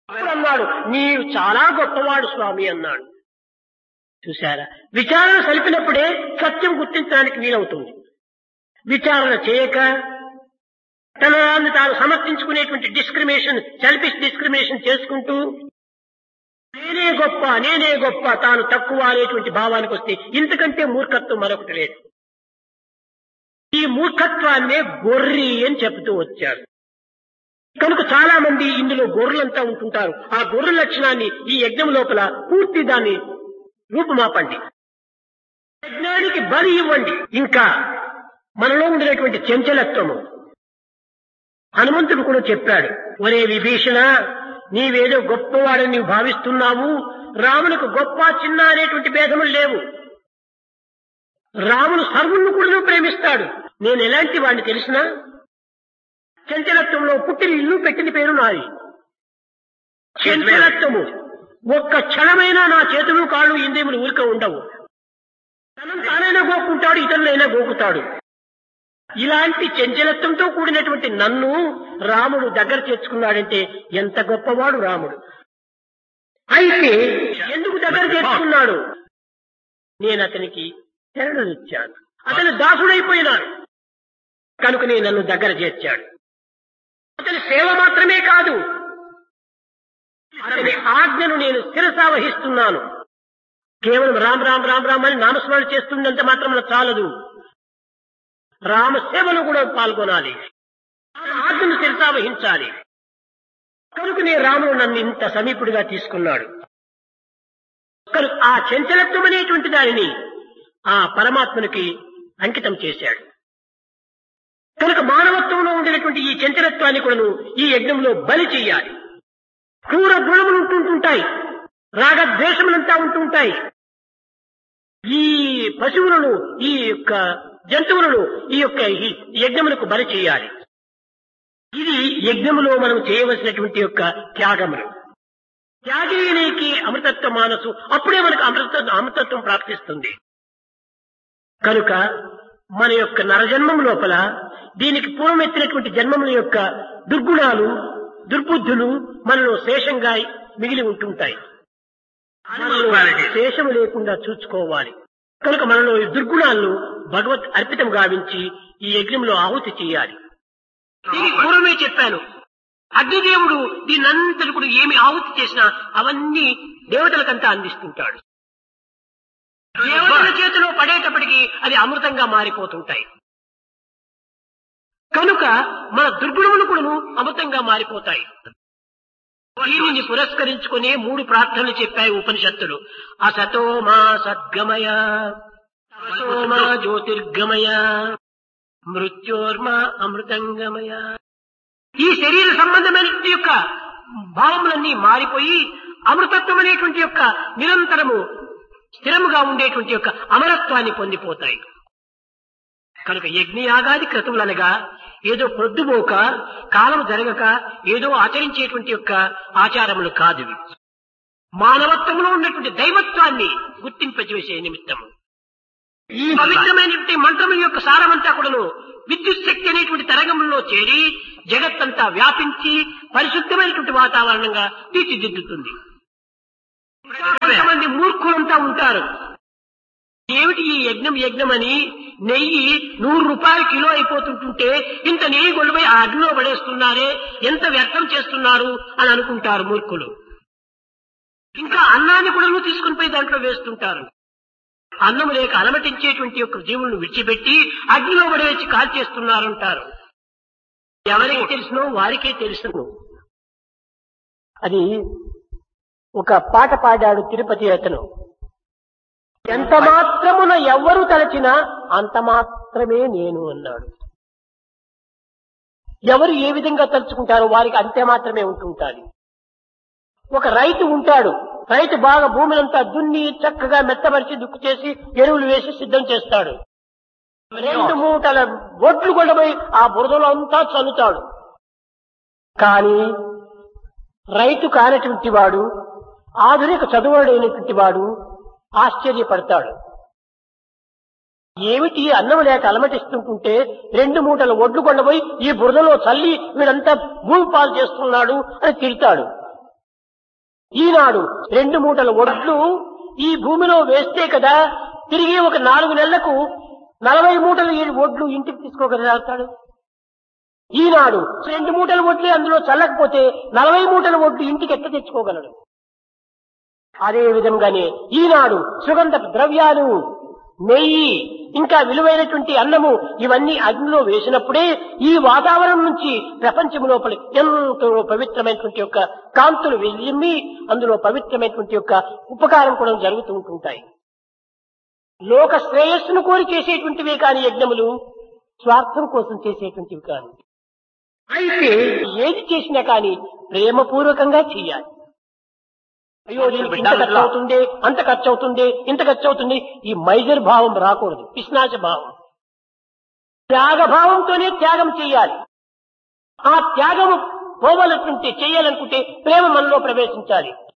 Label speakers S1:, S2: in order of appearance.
S1: అప్పుడు అన్నాడు నీవు చాలా గొప్పవాడు స్వామి అన్నాడు చూశారా విచారణ సలిపినప్పుడే సత్యం గుర్తించడానికి వీలవుతుంది విచారణ చేయక తన దాన్ని తాను సమర్థించుకునేటువంటి డిస్క్రిమినేషన్ సెల్ఫిష్ డిస్క్రిమినేషన్ చేసుకుంటూ నేనే గొప్ప నేనే గొప్ప తాను తక్కువ అనేటువంటి భావానికి వస్తే ఇంతకంటే మూర్ఖత్వం మరొకటి లేదు ఈ మూర్ఖత్వాన్నే గొర్రి అని చెబుతూ వచ్చారు కనుక చాలా మంది ఇందులో గొర్రెలంతా ఉంటుంటారు ఆ గొర్రె లక్షణాన్ని ఈ యజ్ఞం లోపల పూర్తి దాన్ని రూపుమాపండి యజ్ఞానికి బలి ఇవ్వండి ఇంకా మనలో ఉండినటువంటి చంచలత్వము హనుమంతుడు కూడా చెప్పాడు ఒరే విభీషణ నీవేదో గొప్పవాడని నీవు భావిస్తున్నావు రామునికి గొప్ప చిన్న అనేటువంటి భేదములు లేవు రాముడు సర్వులను కూడా ప్రేమిస్తాడు నేను ఎలాంటి వాడిని తెలిసినా చంచలత్వంలో పుట్టిన ఇల్లు పెట్టిన పేరు నాది చంచలత్వము ఒక్క క్షణమైనా నా చేతులు కాళ్ళు ఇంద్రియములు ఊరిక ఉండవు తనను తానైనా గోక్కుంటాడు ఇతరులైనా గోకుతాడు ఇలాంటి చంచలత్వంతో కూడినటువంటి నన్ను రాముడు దగ్గర చేర్చుకున్నాడంటే ఎంత గొప్పవాడు రాముడు అయితే ఎందుకు దగ్గర చేర్చుకున్నాడు నేను అతనికి శరణునిచ్చాను అతను దాసుడైపోయినాడు కనుకనే నన్ను దగ్గర చేర్చాడు అతని సేవ మాత్రమే కాదు అతని ఆజ్ఞను నేను శిరసావహిస్తున్నాను కేవలం రామ్ రామ్ రామ్ రామ్ అని నామస్మరణ చేస్తున్నంత మాత్రం చాలదు రామ సేవలో కూడా పాల్గొనాలి ఆజ్ఞను శిరసావహించాలి కనుకనే రాముడు నన్ను ఇంత సమీపుడిగా తీసుకున్నాడు కనుక ఆ చంచలత్వం అనేటువంటి దానిని ఆ పరమాత్మనికి అంకితం చేశాడు కనుక మానవత్వంలో ఉండినటువంటి ఈ చంచలత్వాన్ని కూడాను ఈ యజ్ఞంలో బలి చెయ్యాలి క్రూర గుణములు ఉంటుంటాయి రాగద్వేషములంతా ఉంటుంటాయి ఈ పశువులను ఈ యొక్క జంతువులను ఈ యొక్క ఈ యజ్ఞములకు బలి చేయాలి ఇది యజ్ఞములో మనం చేయవలసినటువంటి యొక్క త్యాగములు త్యాగీనికి అమృతత్వ మానసు అప్పుడే మనకు అమృత అమృతత్వం ప్రాప్తిస్తుంది కనుక మన యొక్క నరజన్మం లోపల దీనికి పూర్వం ఎత్తినటువంటి జన్మముల యొక్క దుర్గుణాలు దుర్బుద్ధులు మనలో శేషంగా మిగిలి ఉంటుంటాయి మనలో శేషము లేకుండా చూసుకోవాలి కనుక మనలో ఈ దుర్గుణాలను భగవత్ అర్పితం గావించి ఈ యజ్ఞంలో ఆహుతి చేయాలి దీనికి పూర్వమే చెప్పాను అగ్నిదేవుడు దీనంతటి కూడా ఏమి ఆహుతి చేసినా అవన్నీ దేవతలకంతా అందిస్తుంటాడు దేవతల చేతిలో పడేటప్పటికి అది అమృతంగా మారిపోతుంటాయి కనుక మన దుర్గుణములు కూడా అమృతంగా మారిపోతాయి దీనిని పురస్కరించుకునే మూడు ప్రార్థనలు చెప్పాయి ఉపనిషత్తులు అసతో మా సద్గమయ తమసో మా జ్యోతిర్గమయ మృత్యోర్మా అమృతంగమయ ఈ శరీర సంబంధమైనటువంటి యొక్క భావములన్నీ మారిపోయి అమృతత్వం అనేటువంటి యొక్క నిరంతరము స్థిరముగా ఉండేటువంటి యొక్క అమరత్వాన్ని పొందిపోతాయి కనుక యజ్ఞయాగాది క్రతువులనగా ఏదో పొద్దుపోక కాలం జరగక ఏదో ఆచరించేటువంటి యొక్క ఆచారములు కాదు ఇవి. మానవత్వంలో ఉన్నటువంటి దైవత్వాన్ని గుర్తింపజేసే నిమిత్తము ఈ పవిత్రమైనటువంటి మంత్రముల యొక్క సారమంతా కూడాను విద్యుత్ శక్తి అనేటువంటి తరంగంలో చేరి జగత్తంతా వ్యాపించి పరిశుద్ధమైనటువంటి వాతావరణంగా తీర్చిదిద్దుతుంది కొంతమంది మూర్ఖులంతా ఉంటారు ఏమిటి ఈ యజ్ఞం యజ్ఞం అని నెయ్యి నూరు రూపాయలు కిలో అయిపోతుంటుంటే ఇంత నెయ్యి గొడవై ఆ అగ్నిలో పడేస్తున్నారే ఎంత వ్యర్థం చేస్తున్నారు అని అనుకుంటారు మూర్ఖులు ఇంకా అన్నాన్ని కూడా తీసుకుని పోయి దాంట్లో వేస్తుంటారు అన్నం లేక అలమటించేటువంటి యొక్క జీవులను విడిచిపెట్టి అగ్నిలో పడేసి కాల్చేస్తున్నారంటారు ఎవరికి తెలుసునో వారికే తెలుసును అది ఒక పాట పాడాడు తిరుపతి అతను ఎంత మాత్రమున ఎవ్వరు తలచినా అంత మాత్రమే నేను అన్నాడు ఎవరు ఏ విధంగా తలుచుకుంటారో వారికి అంతే మాత్రమే ఉంటుంటారు ఒక రైతు ఉంటాడు రైతు బాగా భూమినంతా దున్ని చక్కగా మెత్తపరిచి దుక్కు చేసి ఎరువులు వేసి సిద్ధం చేస్తాడు రెండు మూటల ఒడ్లు కొడబోయి ఆ బురదలో అంతా చల్లుతాడు కానీ రైతు కానటువంటి వాడు ఆధునిక చదువుడైనటువంటి వాడు ఆశ్చర్యపడతాడు ఏమిటి అన్నం లేక అలమటిస్తుంటుంటే రెండు మూటల ఒడ్లు కొండపోయి ఈ బురదలో చల్లి వీడంతా భూమి పాలు చేస్తున్నాడు అని తిడతాడు ఈనాడు రెండు మూటల ఒడ్లు ఈ భూమిలో వేస్తే కదా తిరిగి ఒక నాలుగు నెలలకు నలభై మూటలు ఈ ఒడ్లు ఇంటికి తీసుకోగలుగుతాడు ఈనాడు రెండు మూటల ఒడ్లే అందులో చల్లకపోతే నలభై మూటల ఒడ్లు ఇంటికి ఎట్ట తెచ్చుకోగలడు అదే విధంగానే ఈనాడు సుగంధ ద్రవ్యాలు నెయ్యి ఇంకా విలువైనటువంటి అన్నము ఇవన్నీ అగ్నిలో వేసినప్పుడే ఈ వాతావరణం నుంచి ప్రపంచం లోపల ఎంతో పవిత్రమైనటువంటి యొక్క కాంతులు వెళ్ళిమ్మి అందులో పవిత్రమైనటువంటి యొక్క ఉపకారం కూడా జరుగుతూ ఉంటుంటాయి లోక శ్రేయస్సును కోరి చేసేటువంటివే కాని యజ్ఞములు స్వార్థం కోసం చేసేటువంటివి కాని అయితే ఏది చేసినా కానీ ప్రేమపూర్వకంగా చేయాలి అయ్యో దీనికి ఇంత ఖర్చు అవుతుంది అంత ఖర్చు అవుతుంది ఇంత ఖర్చు అవుతుంది ఈ మైజర్ భావం రాకూడదు పిశ్నాశ భావం త్యాగ భావంతోనే త్యాగం చేయాలి ఆ త్యాగము పోవాలనుకుంటే చేయాలనుకుంటే ప్రేమ మనలో ప్రవేశించాలి